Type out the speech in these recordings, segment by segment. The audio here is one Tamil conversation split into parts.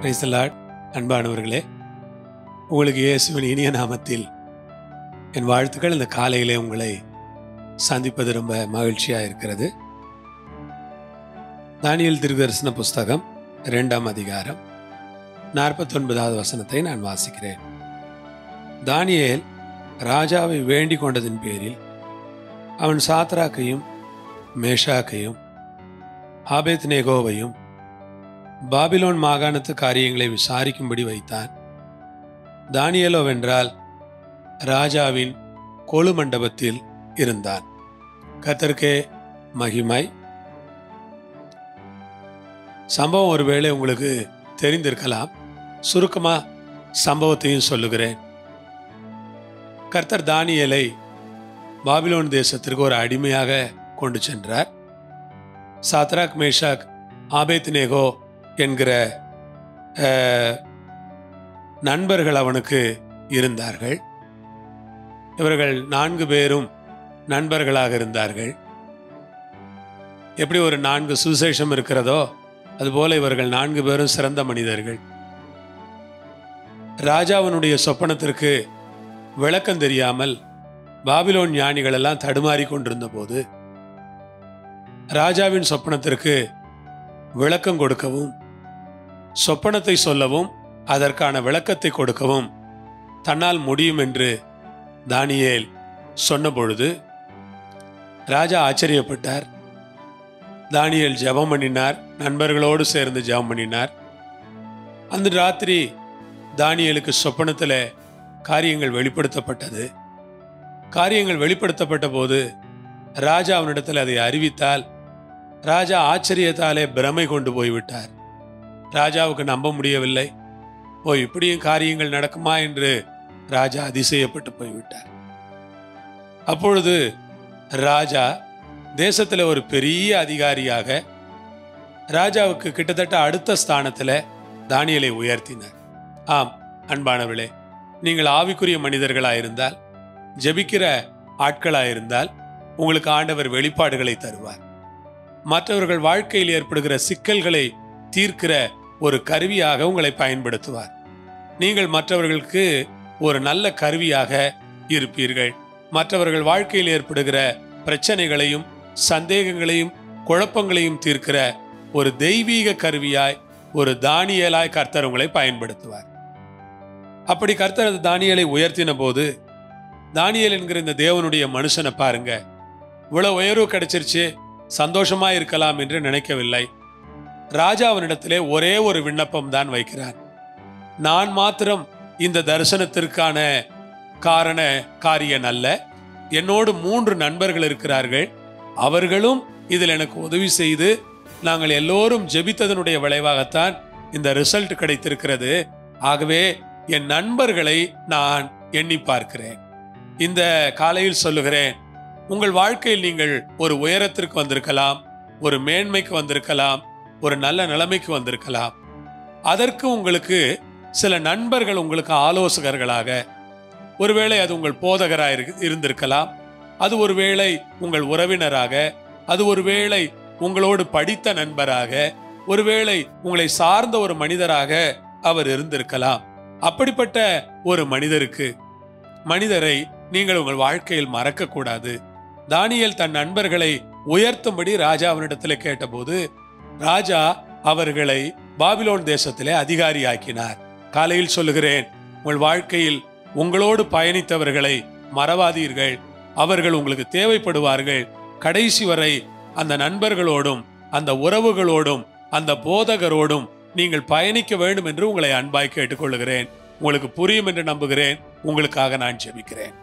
பிரைஸ் லார்ட் அன்பானவர்களே உங்களுக்கு இயேசுவின் இனிய நாமத்தில் என் வாழ்த்துக்கள் இந்த காலையிலே உங்களை சந்திப்பது ரொம்ப மகிழ்ச்சியாக இருக்கிறது தானியல் திருதரிசன புஸ்தகம் இரண்டாம் அதிகாரம் நாற்பத்தொன்பதாவது வசனத்தை நான் வாசிக்கிறேன் தானியேல் ராஜாவை வேண்டிக் கொண்டதின் பேரில் அவன் சாத்ராக்கையும் மேஷாக்கையும் ஆபேத் நேகோவையும் பாபிலோன் மாகாணத்து காரியங்களை விசாரிக்கும்படி வைத்தான் தானியலோ வென்றால் ராஜாவின் கொழு மண்டபத்தில் இருந்தான் கத்தர்க்கே மகிமை சம்பவம் ஒருவேளை உங்களுக்கு தெரிந்திருக்கலாம் சுருக்கமா சம்பவத்தையும் சொல்லுகிறேன் கர்த்தர் தானியலை பாபிலோன் தேசத்திற்கு ஒரு அடிமையாக கொண்டு சென்றார் சாத்ராக் மேஷாக் ஆபேத் நேகோ என்கிற அஹ், நண்பர்கள் அவனுக்கு இருந்தார்கள் இவர்கள் நான்கு பேரும் நண்பர்களாக இருந்தார்கள் எப்படி ஒரு நான்கு சுசேஷம் இருக்கிறதோ அதுபோல இவர்கள் நான்கு பேரும் சிறந்த மனிதர்கள் ராஜாவினுடைய சொப்பனத்திற்கு விளக்கம் தெரியாமல் பாபிலோன் ஞானிகள் எல்லாம் தடுமாறி கொண்டிருந்த போது ராஜாவின் சொப்பனத்திற்கு விளக்கம் கொடுக்கவும் சொப்பனத்தை சொல்லவும் அதற்கான விளக்கத்தை கொடுக்கவும் தன்னால் முடியும் என்று தானியேல் சொன்னபொழுது ராஜா ஆச்சரியப்பட்டார் தானியேல் ஜெபம் பண்ணினார் நண்பர்களோடு சேர்ந்து ஜெபம் பண்ணினார் அந்த ராத்திரி தானியேலுக்கு சொப்பனத்தில் காரியங்கள் வெளிப்படுத்தப்பட்டது காரியங்கள் வெளிப்படுத்தப்பட்ட போது ராஜா அவனிடத்தில் அதை அறிவித்தால் ராஜா ஆச்சரியத்தாலே பிரமை கொண்டு போய்விட்டார் ராஜாவுக்கு நம்ப முடியவில்லை ஓ இப்படியும் காரியங்கள் நடக்குமா என்று ராஜா அதிசயப்பட்டு போய்விட்டார் அப்பொழுது ராஜா தேசத்தில் ஒரு பெரிய அதிகாரியாக ராஜாவுக்கு கிட்டத்தட்ட அடுத்த ஸ்தானத்தில் தானியலை உயர்த்தினார் ஆம் அன்பானவளே நீங்கள் ஆவிக்குரிய மனிதர்களாயிருந்தால் ஜெபிக்கிற ஆட்களாயிருந்தால் உங்களுக்கு ஆண்டவர் வெளிப்பாடுகளை தருவார் மற்றவர்கள் வாழ்க்கையில் ஏற்படுகிற சிக்கல்களை தீர்க்கிற ஒரு கருவியாக உங்களை பயன்படுத்துவார் நீங்கள் மற்றவர்களுக்கு ஒரு நல்ல கருவியாக இருப்பீர்கள் மற்றவர்கள் வாழ்க்கையில் ஏற்படுகிற பிரச்சனைகளையும் சந்தேகங்களையும் குழப்பங்களையும் தீர்க்கிற ஒரு தெய்வீக கருவியாய் ஒரு தானியலாய் கர்த்தர் உங்களை பயன்படுத்துவார் அப்படி கர்த்தர் அந்த தானியலை உயர்த்தின போது தானியல் என்கிற இந்த தேவனுடைய மனுஷனை பாருங்க இவ்வளவு உயர்வு கிடைச்சிருச்சு சந்தோஷமா இருக்கலாம் என்று நினைக்கவில்லை ராஜா அவனிடத்திலே ஒரே ஒரு விண்ணப்பம் தான் வைக்கிறான் நான் மாத்திரம் இந்த தரிசனத்திற்கான காரண காரியன் அல்ல என்னோடு மூன்று நண்பர்கள் இருக்கிறார்கள் அவர்களும் இதில் எனக்கு உதவி செய்து நாங்கள் எல்லோரும் ஜெபித்ததனுடைய விளைவாகத்தான் இந்த ரிசல்ட் கிடைத்திருக்கிறது ஆகவே என் நண்பர்களை நான் எண்ணி பார்க்கிறேன் இந்த காலையில் சொல்லுகிறேன் உங்கள் வாழ்க்கையில் நீங்கள் ஒரு உயரத்திற்கு வந்திருக்கலாம் ஒரு மேன்மைக்கு வந்திருக்கலாம் ஒரு நல்ல நிலைமைக்கு வந்திருக்கலாம் அதற்கு உங்களுக்கு சில நண்பர்கள் உங்களுக்கு ஆலோசகர்களாக ஒருவேளை அது உங்கள் போதகராக இரு- இருந்திருக்கலாம் அது ஒருவேளை உங்கள் உறவினராக அது ஒருவேளை உங்களோடு படித்த நண்பராக ஒருவேளை உங்களை சார்ந்த ஒரு மனிதராக அவர் இருந்திருக்கலாம் அப்படிப்பட்ட ஒரு மனிதருக்கு மனிதரை நீங்கள் உங்கள் வாழ்க்கையில் மறக்கக்கூடாது தானியேல் தன் நண்பர்களை உயர்த்தும்படி ராஜா அவனிடத்தில் கேட்டபோது ராஜா அவர்களை பாபிலோன் தேசத்திலே அதிகாரியாக்கினார் காலையில் சொல்லுகிறேன் உங்கள் வாழ்க்கையில் உங்களோடு பயணித்தவர்களை மறவாதீர்கள் அவர்கள் உங்களுக்கு தேவைப்படுவார்கள் கடைசி வரை அந்த நண்பர்களோடும் அந்த உறவுகளோடும் அந்த போதகரோடும் நீங்கள் பயணிக்க வேண்டும் என்று உங்களை அன்பாய் கேட்டுக்கொள்கிறேன் உங்களுக்கு புரியும் என்று நம்புகிறேன் உங்களுக்காக நான் ஜெபிக்கிறேன்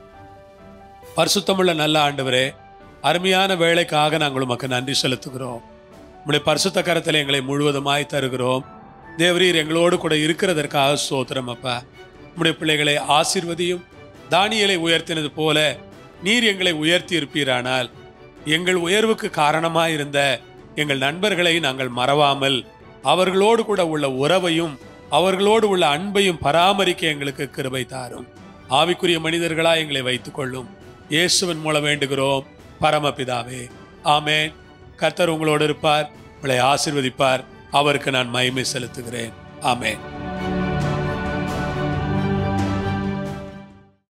பரிசுத்தமுள்ள நல்ல ஆண்டவரே அருமையான வேலைக்காக நாங்கள் உமக்கு நன்றி செலுத்துகிறோம் உம்முடைய பரிசுத்த கரத்தில் எங்களை முழுவதுமாய் தருகிறோம் தேவரீர் எங்களோடு கூட இருக்கிறதற்காக சோத்திரம் அப்பா உம்முடைய பிள்ளைகளை ஆசீர்வதியும் தானியலை உயர்த்தினது போல நீர் எங்களை உயர்த்தி இருப்பீரானால் எங்கள் உயர்வுக்கு காரணமாயிருந்த எங்கள் நண்பர்களை நாங்கள் மறவாமல் அவர்களோடு கூட உள்ள உறவையும் அவர்களோடு உள்ள அன்பையும் பராமரிக்க எங்களுக்கு கிருபை தாரும் ஆவிக்குரிய மனிதர்களா எங்களை வைத்துக் கொள்ளும் இயேசுவின் மூலம் வேண்டுகிறோம் பரமபிதாவே ஆமென் கர்த்தர் உங்களோடு இருப்பார் உங்களை ஆசிர்வதிப்பார் அவருக்கு நான் மகிமை செலுத்துகிறேன் ஆமென்